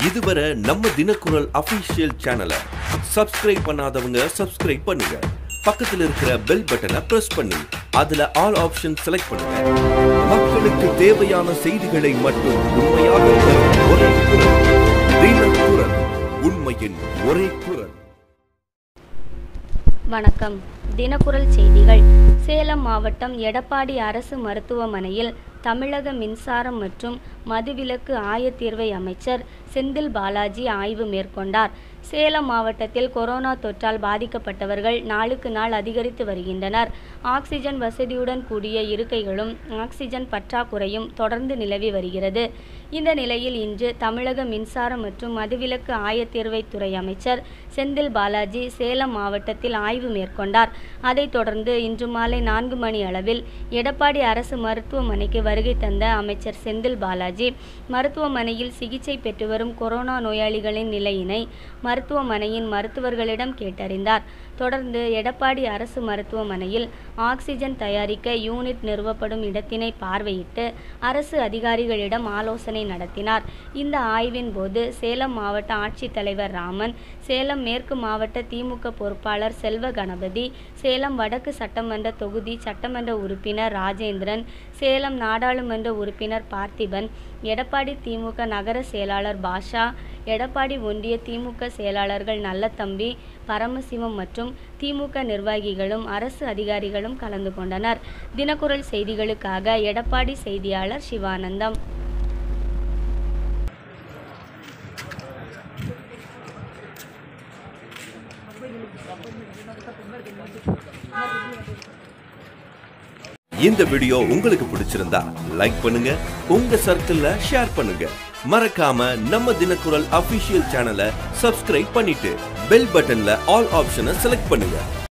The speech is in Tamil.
இதுவரை நம்ம தினக்குரல் அபிஷியல் சேனலை சப்ஸ்கிரைப் பண்ணாதவங்க சப்ஸ்கிரைப் பண்ணுங்க பக்கத்துல இருக்கிற பெல் பட்டனை பிரஸ் பண்ணி அதுல ஆல் ஆப்ஷன் செலக்ட் பண்ணுங்க மக்களுக்கு தேவையான செய்திகளை மட்டும் உண்மையாக தரும் ஒரே குரல் தினக்குரல் உண்மையின் ஒரே குரல் வணக்கம் தினக்குரல் செய்திகள் சேலம் மாவட்டம் எடப்பாடி அரசு மருத்துவமனையில் தமிழக மின்சாரம் மற்றும் மதுவிலக்கு ஆயத்தீர்வை அமைச்சர் செந்தில் பாலாஜி ஆய்வு மேற்கொண்டார் சேலம் மாவட்டத்தில் கொரோனா தொற்றால் பாதிக்கப்பட்டவர்கள் நாளுக்கு நாள் அதிகரித்து வருகின்றனர் ஆக்சிஜன் வசதியுடன் கூடிய இருக்கைகளும் ஆக்சிஜன் பற்றாக்குறையும் தொடர்ந்து நிலவி வருகிறது இந்த நிலையில் இன்று தமிழக மின்சாரம் மற்றும் மதுவிலக்கு ஆயத்தீர்வைத்துறை அமைச்சர் செந்தில் பாலாஜி சேலம் மாவட்டத்தில் ஆய்வு மேற்கொண்டார் அதைத் தொடர்ந்து இன்று மாலை நான்கு மணி அளவில் எடப்பாடி அரசு மருத்துவமனைக்கு வருகை தந்த அமைச்சர் செந்தில் பாலாஜி மருத்துவமனையில் சிகிச்சை பெற்று வரும் கொரோனா நோயாளிகளின் நிலையினை மருத்துவமனையின் மருத்துவர்களிடம் கேட்டறிந்தார் தொடர்ந்து எடப்பாடி அரசு மருத்துவமனையில் ஆக்சிஜன் தயாரிக்க யூனிட் நிறுவப்படும் இடத்தினை பார்வையிட்டு அரசு அதிகாரிகளிடம் ஆலோசனை நடத்தினார் இந்த ஆய்வின் போது சேலம் மாவட்ட ஆட்சித்தலைவர் ராமன் சேலம் மேற்கு மாவட்ட திமுக பொறுப்பாளர் செல்வ கணபதி சேலம் வடக்கு சட்டமன்ற தொகுதி சட்டமன்ற உறுப்பினர் ராஜேந்திரன் சேலம் நாடாளுமன்ற உறுப்பினர் பார்த்திபன் எடப்பாடி திமுக நகர செயலாளர் பாஷா எடப்பாடி ஒன்றிய திமுக செயலாளர்கள் நல்லத்தம்பி பரமசிவம் மற்றும் திமுக நிர்வாகிகளும் அரசு அதிகாரிகளும் கலந்து கொண்டனர் தினக்குரல் செய்திகளுக்காக எடப்பாடி செய்தியாளர் சிவானந்தம் இந்த வீடியோ உங்களுக்கு பிடிச்சிருந்தா லைக் பண்ணுங்க உங்க சர்க்கிள்ல ஷேர் பண்ணுங்க மறக்காம நம்ம தினக்குரல் அபிஷியல் சேனலை சப்ஸ்கிரைப் பண்ணிட்டு பெல் பட்டன்ல ஆல் ஆப்ஷனை செலக்ட் பண்ணுங்க